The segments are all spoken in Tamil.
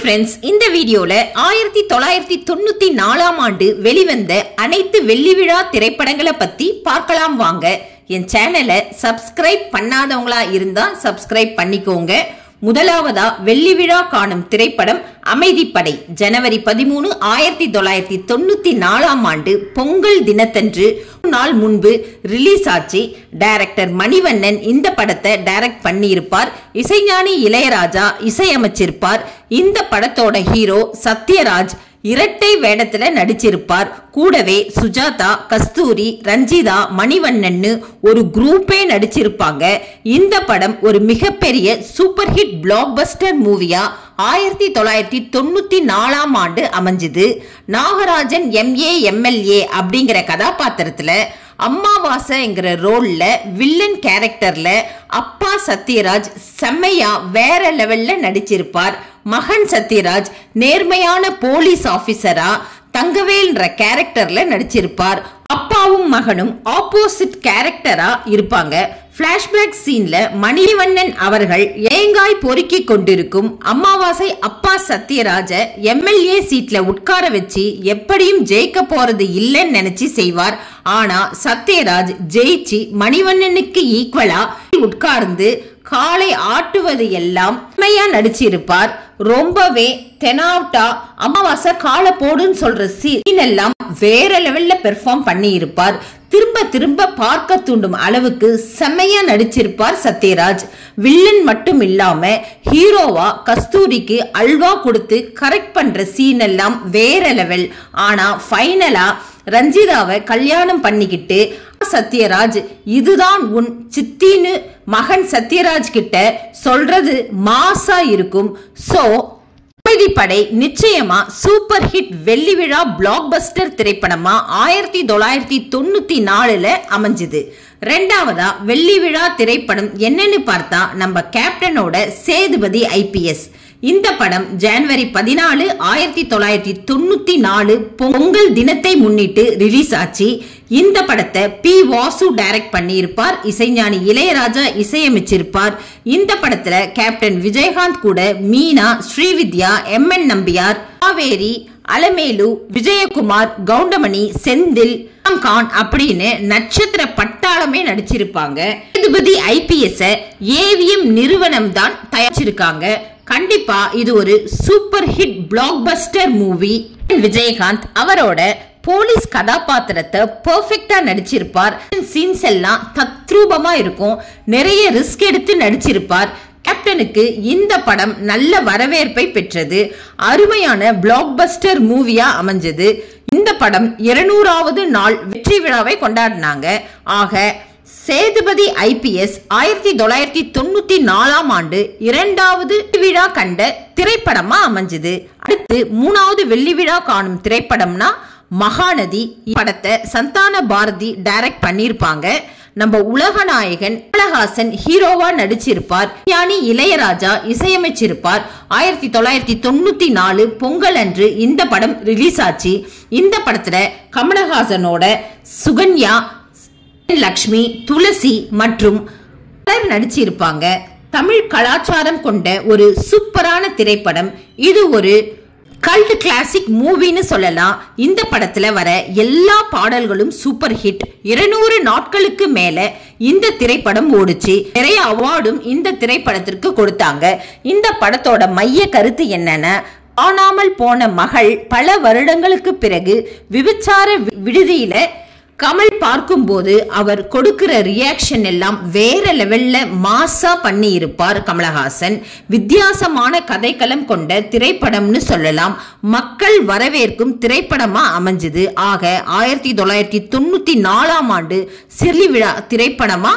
ஃப்ரெண்ட்ஸ் இந்த வீடியோல ஆயிரத்தி தொள்ளாயிரத்தி தொண்ணூத்தி நாலாம் ஆண்டு வெளிவந்த அனைத்து வெள்ளி விழா திரைப்படங்களை பத்தி பார்க்கலாம் வாங்க என் சேனலை சப்ஸ்கிரைப் பண்ணாதவங்களா இருந்தா சப்ஸ்கிரைப் பண்ணிக்கோங்க முதலாவதா வெள்ளி விழா காணும் திரைப்படம் அமைதிப்படை ஜனவரி பதிமூணு ஆயிரத்தி தொள்ளாயிரத்தி தொண்ணூத்தி நாலாம் ஆண்டு பொங்கல் தினத்தன்று ஒரு நாள் முன்பு ரிலீஸ் ஆச்சு டைரக்டர் மணிவண்ணன் இந்த படத்தை டைரக்ட் பண்ணியிருப்பார் இசைஞானி இளையராஜா இசையமைச்சிருப்பார் இந்த படத்தோட ஹீரோ சத்யராஜ் இரட்டை வேடத்துல நடிச்சிருப்பார் கூடவே சுஜாதா கஸ்தூரி ரஞ்சிதா மணிவண்ணன்னு ஒரு குரூப்பே நடிச்சிருப்பாங்க இந்த படம் ஒரு மிகப்பெரிய சூப்பர் ஹிட் பிளாக் பஸ்டர் மூவியா ஆயிரத்தி தொள்ளாயிரத்தி தொண்ணூத்தி நாலாம் ஆண்டு அமைஞ்சுது நாகராஜன் எம்ஏ எம்எல்ஏ அப்படிங்கிற கதாபாத்திரத்துல அம்மாவாசைங்கிற ரோல்ல வில்லன் கேரக்டர்ல அப்பா சத்யராஜ் செம்மையா வேற லெவல்ல நடிச்சிருப்பார் மகன் சத்யராஜ் நேர்மையான போலீஸ் ஆபீசரா தங்கவேல்ன்ற கேரக்டர்ல நடிச்சிருப்பார் அப்பாவும் மகனும் ஆப்போசிட் கேரக்டரா இருப்பாங்க பிளாஷ்பேக் சீன்ல மணிவண்ணன் அவர்கள் ஏங்காய் பொறுக்கி கொண்டிருக்கும் அமாவாசை அப்பா சத்யராஜ எம்எல்ஏ சீட்ல உட்கார வச்சு எப்படியும் ஜெயிக்க போறது இல்லைன்னு நினைச்சு செய்வார் ஆனா சத்யராஜ் ஜெயிச்சு மணிவண்ணனுக்கு ஈக்குவலா உட்கார்ந்து காலை ஆட்டுவது எல்லாம் உண்மையா நடிச்சிருப்பார் ரொம்பவே தெனாவ்டா அமாவாசை காலை போடுன்னு சொல்ற சீன் எல்லாம் வேற லெவல்ல பெர்ஃபார்ம் பண்ணி இருப்பார் திரும்ப திரும்ப பார்க்க தூண்டும் அளவுக்கு செம்மையா நடிச்சிருப்பார் சத்யராஜ் வில்லன் மட்டும் இல்லாம ஹீரோவா கஸ்தூரிக்கு அல்வா கொடுத்து கரெக்ட் பண்ற சீன் எல்லாம் வேற லெவல் ஆனா ஃபைனலா ரஞ்சிதாவை கல்யாணம் பண்ணிக்கிட்டு சத்யராஜ் இதுதான் உன் சித்தின்னு மகன் சத்யராஜ் கிட்ட சொல்றது மாசா இருக்கும் சோ படை நிச்சயமா சூப்பர் ஹிட் வெள்ளி விழா பிளாக் பஸ்டர் திரைப்படமா ஆயிரத்தி தொள்ளாயிரத்தி தொண்ணூத்தி நாலுல அமைஞ்சுது ரெண்டாவதா வெள்ளி விழா திரைப்படம் என்னன்னு பார்த்தா நம்ம கேப்டனோட சேதுபதி ஐபிஎஸ் இந்த படம் ஜனவரி பதினாலு ஆயிரத்தி தொள்ளாயிரத்தி தொண்ணூத்தி நாலு பொங்கல் தினத்தை முன்னிட்டு ரிலீஸ் ஆச்சு இந்த படத்தை பி வாசு டைரக்ட் பண்ணியிருப்பார் இசைஞானி இளையராஜா இசையமைச்சிருப்பார் இந்த படத்துல கேப்டன் விஜயகாந்த் கூட மீனா ஸ்ரீவித்யா எம் என் நம்பியார் காவேரி அலமேலு விஜயகுமார் கவுண்டமணி செந்தில் கான் அப்படின்னு நட்சத்திர பட்டாளமே நடிச்சிருப்பாங்க சேதுபதி ஐபிஎஸ் ஏவிஎம் நிறுவனம் தான் தயாரிச்சிருக்காங்க கண்டிப்பா இது ஒரு super hit blockbuster movie Vijayakanth அவரோட போலீஸ் கதாபாத்திரத்தை பெர்ஃபெக்டா நடிச்சிருப்பார் சீன்ஸ் எல்லாம் தத்ரூபமா இருக்கும் நிறைய ரிஸ்க் எடுத்து நடிச்சிருப்பார் கேப்டனுக்கு இந்த படம் நல்ல வரவேற்பை பெற்றது அருமையான பிளாக் பஸ்டர் மூவியா அமைஞ்சது இந்த படம் இருநூறாவது நாள் வெற்றி விழாவை கொண்டாடினாங்க ஆக சேதுபதி ஐபிஎஸ் ஆயிரத்தி தொள்ளாயிரத்தி தொண்ணூத்தி நாலாம் ஆண்டு இரண்டாவது விழா கண்ட திரைப்படமா அமைஞ்சது அடுத்து மூணாவது வெள்ளி விழா காணும் திரைப்படம்னா மகாநதி படத்தை சந்தான பாரதி டைரக்ட் பண்ணியிருப்பாங்க நம்ம உலகநாயகன் கமலஹாசன் ஹீரோவா நடிச்சிருப்பார் ஞானி இளையராஜா இசையமைச்சிருப்பார் ஆயிரத்தி தொள்ளாயிரத்தி தொண்ணூத்தி நாலு பொங்கல் அன்று இந்த படம் ரிலீஸ் ஆச்சு இந்த படத்துல கமலஹாசனோட சுகன்யா லக்ஷ்மி துளசி மற்றும் பலர் நடிச்சிருப்பாங்க தமிழ் கலாச்சாரம் கொண்ட ஒரு சூப்பரான திரைப்படம் இது ஒரு கல்ட் கிளாசிக் மூவின்னு சொல்லலாம் இந்த படத்துல வர எல்லா பாடல்களும் சூப்பர் ஹிட் இருநூறு நாட்களுக்கு மேல இந்த திரைப்படம் ஓடுச்சு நிறைய அவார்டும் இந்த திரைப்படத்திற்கு கொடுத்தாங்க இந்த படத்தோட மைய கருத்து என்னன்னா காணாமல் போன மகள் பல வருடங்களுக்கு பிறகு விபச்சார விடுதியில கமல் பார்க்கும்போது அவர் கொடுக்கிற ரியாக்ஷன் எல்லாம் வேற லெவல்ல மாசா பண்ணி இருப்பார் கமலஹாசன் வித்தியாசமான கதைக்களம் கொண்ட திரைப்படம்னு சொல்லலாம் மக்கள் வரவேற்கும் திரைப்படமா அமைஞ்சது ஆக ஆயிரத்தி தொள்ளாயிரத்தி தொண்ணூத்தி நாலாம் ஆண்டு சிறுலி விழா திரைப்படமா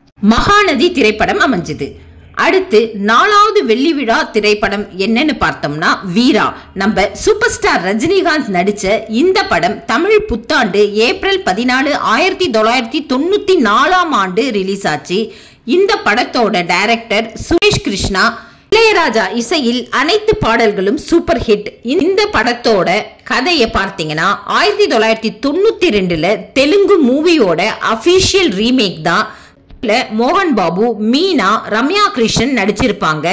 மகாநதி திரைப்படம் அமைஞ்சது அடுத்து நாலாவது வெள்ளி விழா திரைப்படம் என்னன்னு பார்த்தோம்னா வீரா நம்ம சூப்பர் ஸ்டார் ரஜினிகாந்த் நடிச்ச இந்த படம் தமிழ் புத்தாண்டு ஏப்ரல் பதினாலு ஆயிரத்தி தொள்ளாயிரத்தி தொண்ணூத்தி நாலாம் ஆண்டு ரிலீஸ் ஆச்சு இந்த படத்தோட டைரக்டர் சுரேஷ் கிருஷ்ணா இளையராஜா இசையில் அனைத்து பாடல்களும் சூப்பர் ஹிட் இந்த படத்தோட கதையை பார்த்தீங்கன்னா ஆயிரத்தி தொள்ளாயிரத்தி தொண்ணூத்தி ரெண்டுல தெலுங்கு மூவியோட அபிஷியல் ரீமேக் தான் மோகன் பாபு மீனா ரம்யா கிருஷ்ணன் நடிச்சிருப்பாங்க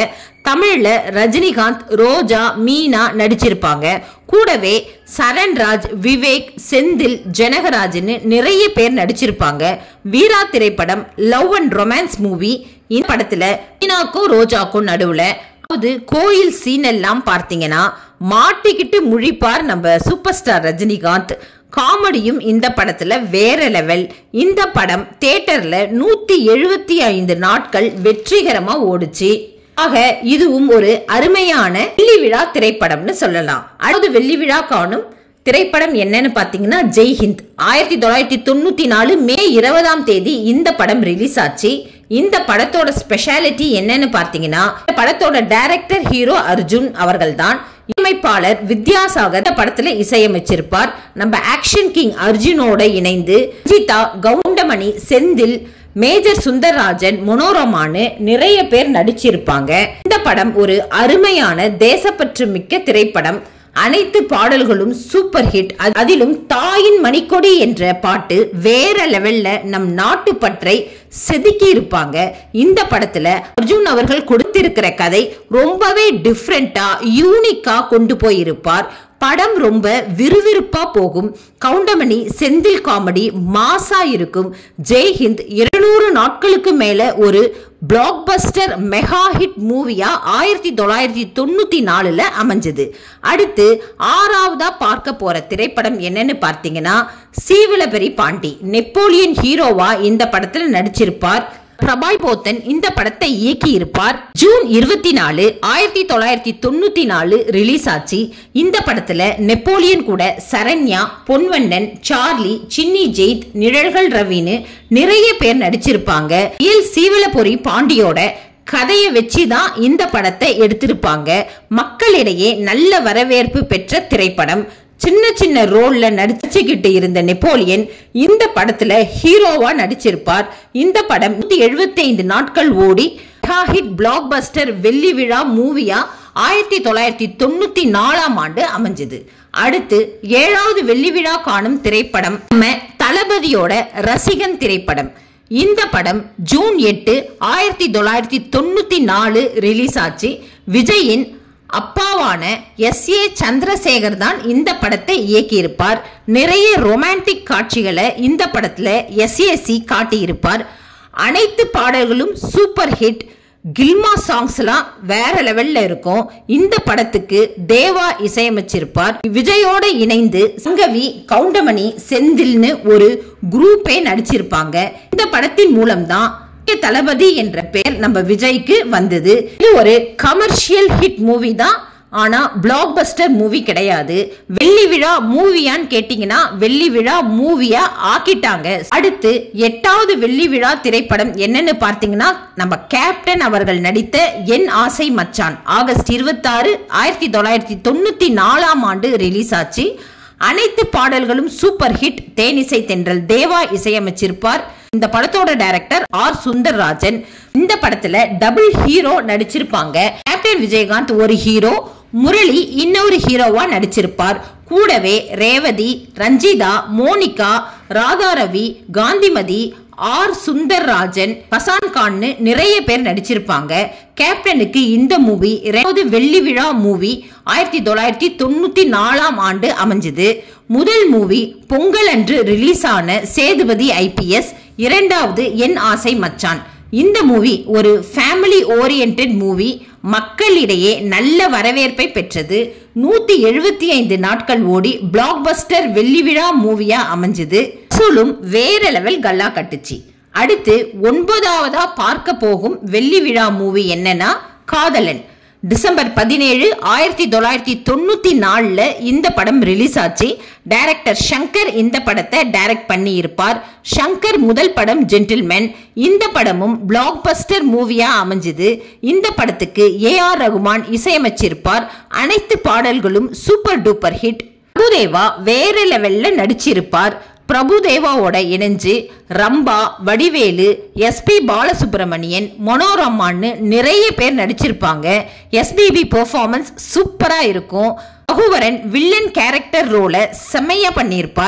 தமிழ்ல ரஜினிகாந்த் ரோஜா மீனா நடிச்சிருப்பாங்க கூடவே சரண்ராஜ் விவேக் செந்தில் ஜனகராஜ்னு நிறைய பேர் நடிச்சிருப்பாங்க வீரா திரைப்படம் லவ் அண்ட் ரொமான்ஸ் மூவி இந்த படத்துல மீனாக்கும் ரோஜாக்கும் நடுவுல அதாவது கோயில் சீன் எல்லாம் பார்த்தீங்கன்னா மாட்டிக்கிட்டு முழிப்பார் நம்ம சூப்பர் ஸ்டார் ரஜினிகாந்த் காமெடியும் இந்த படத்துல வேற லெவல் இந்த படம் தியேட்டர்ல நூத்தி எழுபத்தி ஐந்து நாட்கள் வெற்றிகரமா ஓடுச்சு ஆக இதுவும் ஒரு அருமையான வெள்ளி விழா திரைப்படம்னு சொல்லலாம் அடுத்து வெள்ளி விழா காணும் திரைப்படம் என்னன்னு பாத்தீங்கன்னா ஜெய்ஹிந்த் ஆயிரத்தி தொள்ளாயிரத்தி தொண்ணூத்தி நாலு மே இருபதாம் தேதி இந்த படம் ரிலீஸ் ஆச்சு இந்த படத்தோட ஸ்பெஷாலிட்டி என்னன்னு பார்த்தீங்கன்னா இந்த படத்தோட டைரக்டர் ஹீரோ அர்ஜுன் அவர்கள் தான் இசையமைப்பாளர் வித்யாசாகர் இந்த படத்துல இசையமைச்சிருப்பார் நம்ம ஆக்ஷன் கிங் அர்ஜுனோட இணைந்து ஜிதா கவுண்டமணி செந்தில் மேஜர் சுந்தரராஜன் மனோரமான்னு நிறைய பேர் நடிச்சிருப்பாங்க இந்த படம் ஒரு அருமையான தேசப்பற்று மிக்க திரைப்படம் அனைத்து பாடல்களும் சூப்பர் ஹிட் அ- அதிலும் தாயின் மணிக்கொடி என்ற பாட்டு வேற லெவல்ல நம் நாட்டு பற்றை செதுக்கி இருப்பாங்க இந்த படத்துல அர்ஜுன் அவர்கள் கொடுத்திருக்கிற கதை ரொம்பவே டிஃப்ரெண்டா யூனிக்கா கொண்டு போயிருப்பார் படம் ரொம்ப விறுவிறுப்பா போகும் கவுண்டமணி செந்தில் காமெடி மாசா இருக்கும் ஜெய்ஹிந்த் இருநூறு நாட்களுக்கு மேல ஒரு பிளாக் பஸ்டர் மெகா ஹிட் மூவியா ஆயிரத்தி தொள்ளாயிரத்தி தொண்ணூத்தி நாலுல அமைஞ்சது அடுத்து ஆறாவதா பார்க்க போற திரைப்படம் என்னன்னு பார்த்தீங்கன்னா சீவலபெரி பாண்டி நெப்போலியன் ஹீரோவா இந்த படத்துல நடிச்சிருப்பார் பிரபாய் போத்தன் இந்த படத்தை இயக்கி இருப்பார் ஜூன் இருபத்தி நாலு ஆயிரத்தி தொள்ளாயிரத்தி தொண்ணூத்தி நாலு ரிலீஸ் ஆச்சு இந்த படத்துல நெப்போலியன் கூட சரண்யா பொன்வண்ணன் சார்லி சின்னி ஜெயித் நிழல்கள் ரவின்னு நிறைய பேர் நடிச்சிருப்பாங்க எல் சீவலபுரி பாண்டியோட கதையை வச்சு தான் இந்த படத்தை எடுத்திருப்பாங்க மக்களிடையே நல்ல வரவேற்பு பெற்ற திரைப்படம் சின்ன சின்ன ரோல்ல நடிச்சுக்கிட்டு இருந்த நெப்போலியன் இந்த படத்துல ஹீரோவா நடிச்சிருப்பார் இந்த படம் நூத்தி எழுபத்தி ஐந்து நாட்கள் ஓடி ஹிட் பிளாக் பஸ்டர் வெள்ளி விழா மூவியா ஆயிரத்தி தொள்ளாயிரத்தி தொண்ணூத்தி நாலாம் ஆண்டு அமைஞ்சது அடுத்து ஏழாவது வெள்ளி விழா காணும் திரைப்படம் நம்ம தளபதியோட ரசிகன் திரைப்படம் இந்த படம் ஜூன் எட்டு ஆயிரத்தி தொள்ளாயிரத்தி தொண்ணூத்தி நாலு ரிலீஸ் ஆச்சு விஜயின் அப்பாவான எஸ் ஏ சந்திரசேகர் தான் இந்த படத்தை இயக்கியிருப்பார் நிறைய ரொமான்டிக் காட்சிகளை இந்த படத்துல எஸ்ஏசி காட்டியிருப்பார் அனைத்து பாடல்களும் சூப்பர் ஹிட் கில்மா சாங்ஸ்லாம் வேற லெவல்ல இருக்கும் இந்த படத்துக்கு தேவா இசையமைச்சிருப்பார் விஜயோட இணைந்து சங்கவி கவுண்டமணி செந்தில்னு ஒரு குரூப்பே நடிச்சிருப்பாங்க இந்த படத்தின் மூலம்தான் தளபதி என்ற பெயர் நம்ம விஜய்க்கு வந்தது இது ஒரு கமர்ஷியல் ஹிட் மூவி தான் ஆனா பிளாக் பஸ்டர் மூவி கிடையாது வெள்ளி விழா மூவியான்னு கேட்டீங்கன்னா வெள்ளி விழா மூவியா ஆக்கிட்டாங்க அடுத்து எட்டாவது வெள்ளி விழா திரைப்படம் என்னன்னு பார்த்தீங்கன்னா நம்ம கேப்டன் அவர்கள் நடித்த என் ஆசை மச்சான் ஆகஸ்ட் இருபத்தாறு ஆயிரத்தி தொள்ளாயிரத்தி தொண்ணூத்தி நாலாம் ஆண்டு ரிலீஸ் ஆச்சு அனைத்து பாடல்களும் சூப்பர் ஹிட் தேனிசை தென்றல் தேவா இசையமைச்சிருப்பார் இந்த படத்தோட டைரக்டர் ஆர் சுந்தர்ராஜன் இந்த படத்துல டபுள் ஹீரோ நடிச்சிருப்பாங்க கேப்டன் விஜயகாந்த் ஒரு ஹீரோ முரளி இன்னொரு ஹீரோவா நடிச்சிருப்பார் கூடவே ரேவதி ரஞ்சிதா மோனிகா ராதாரவி காந்திமதி ஆர் சுந்தர்ராஜன் பசான் கான்னு நிறைய பேர் நடிச்சிருப்பாங்க கேப்டனுக்கு இந்த மூவி இரண்டாவது வெள்ளி விழா மூவி ஆயிரத்தி தொள்ளாயிரத்தி தொண்ணூத்தி நாலாம் ஆண்டு அமைஞ்சது முதல் மூவி பொங்கல் அன்று ரிலீஸ் ஆன சேதுபதி ஐபிஎஸ் இரண்டாவது என் ஆசை மச்சான் இந்த மூவி ஒரு ஃபேமிலி ஓரியன்ட் மூவி மக்களிடையே நல்ல வரவேற்பை பெற்றது நூத்தி எழுபத்தி ஐந்து நாட்கள் ஓடி பிளாக் பஸ்டர் வெள்ளி விழா மூவியா அமைஞ்சது வசூலும் வேற லெவல் கல்லா கட்டுச்சு அடுத்து ஒன்பதாவதா பார்க்க போகும் வெள்ளி விழா மூவி என்னன்னா காதலன் டிசம்பர் பதினேழு ஆயிரத்தி தொள்ளாயிரத்தி தொண்ணூத்தி நாலுல இந்த படம் ரிலீஸ் ஆச்சு டைரக்டர் சங்கர் இந்த படத்தை டைரக்ட் பண்ணி இருப்பார் சங்கர் முதல் படம் ஜென்டில்மேன் இந்த படமும் பிளாக் பஸ்டர் மூவியா அமைஞ்சது இந்த படத்துக்கு ஏ ஆர் ரகுமான் இசையமைச்சிருப்பார் அனைத்து பாடல்களும் சூப்பர் டூப்பர் ஹிட் பிரபுதேவா வேற லெவல்ல நடிச்சிருப்பார் பிரபுதேவாவோட இணைஞ்சு ரம்பா வடிவேலு எஸ்பி பாலசுப்ரமணியன் மனோரமான்னு நிறைய பேர் நடிச்சிருப்பாங்க எஸ்பிபி பெர்ஃபார்மன்ஸ் சூப்பரா இருக்கும் ரகுவரன் வில்லன் கேரக்டர் ரோலை செம்மையா பண்ணியிருப்பார்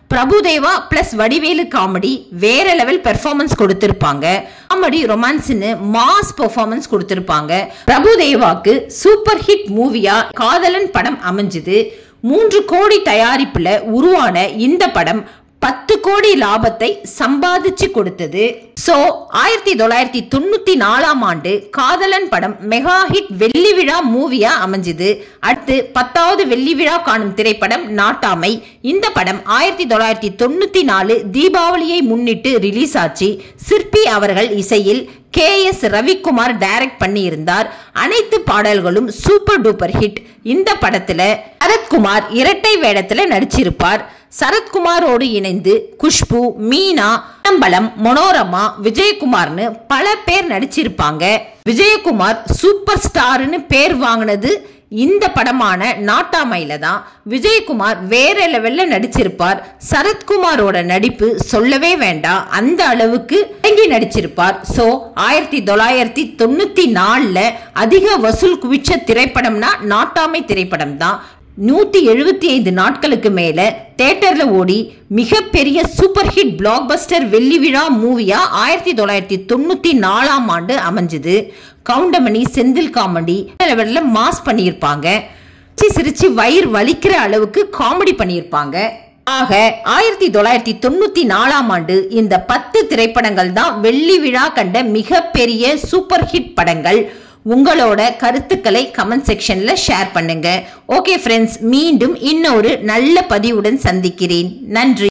பிரபுதேவா பிளஸ் வடிவேலு காமெடி வேற லெவல் பெர்ஃபார்மன்ஸ் கொடுத்திருப்பாங்க காமெடி ரொமான்ஸ்னு மாஸ் பெர்ஃபார்மன்ஸ் கொடுத்திருப்பாங்க பிரபுதேவாக்கு சூப்பர் ஹிட் மூவியா காதலன் படம் அமைஞ்சுது மூன்று கோடி தயாரிப்புல உருவான இந்த படம் பத்து கோடி லாபத்தை சம்பாதிச்சு கொடுத்தது சோ ஆயிரத்தி தொள்ளாயிரத்தி தொண்ணூத்தி நாலாம் ஆண்டு காதலன் படம் மெகா ஹிட் வெள்ளி விழா மூவியா அமைஞ்சுது அடுத்து பத்தாவது வெள்ளி விழா காணும் திரைப்படம் நாட்டாமை இந்த படம் ஆயிரத்தி தொள்ளாயிரத்தி தொண்ணூத்தி நாலு தீபாவளியை முன்னிட்டு ரிலீஸ் ஆச்சு சிற்பி அவர்கள் இசையில் கே எஸ் ரவிக்குமார் டைரக்ட் பண்ணியிருந்தார் அனைத்து பாடல்களும் சூப்பர் டூப்பர் ஹிட் இந்த படத்துல சரத்குமார் இரட்டை வேடத்துல நடிச்சிருப்பார் சரத்குமாரோடு இணைந்து குஷ்பு மீனா அம்பலம் மனோரமா விஜயகுமார்னு பல பேர் நடிச்சிருப்பாங்க விஜயகுமார் சூப்பர் ஸ்டார்னு பேர் வாங்கினது இந்த படமான நாட்டாமையில தான் விஜயகுமார் வேற லெவல்ல நடிச்சிருப்பார் சரத்குமாரோட நடிப்பு சொல்லவே வேண்டாம் அந்த அளவுக்கு இறங்கி நடிச்சிருப்பார் சோ ஆயிரத்தி தொள்ளாயிரத்தி தொண்ணூத்தி நாலுல அதிக வசூல் குவிச்ச திரைப்படம்னா நாட்டாமை திரைப்படம் தான் நூத்தி எழுபத்தி ஐந்து நாட்களுக்கு மேல தேட்டர்ல ஓடி மிகப்பெரிய சூப்பர் ஹிட் பிளாக் பஸ்டர் வெள்ளி விழா மூவியா ஆயிரத்தி தொள்ளாயிரத்தி தொண்ணூத்தி நாலாம் ஆண்டு அமைஞ்சது கவுண்டமணி செந்தில் காமெடி லெவல்ல மாஸ் பண்ணியிருப்பாங்க சிரிச்சு சிரிச்சு வயிறு வலிக்கிற அளவுக்கு காமெடி பண்ணியிருப்பாங்க ஆக ஆயிரத்தி தொள்ளாயிரத்தி தொண்ணூத்தி நாலாம் ஆண்டு இந்த பத்து திரைப்படங்கள் தான் வெள்ளி விழா கண்ட மிகப்பெரிய சூப்பர் ஹிட் படங்கள் உங்களோட கருத்துக்களை கமெண்ட் செக்ஷன்ல ஷேர் பண்ணுங்க ஓகே ஃப்ரெண்ட்ஸ் மீண்டும் இன்னொரு நல்ல பதிவுடன் சந்திக்கிறேன் நன்றி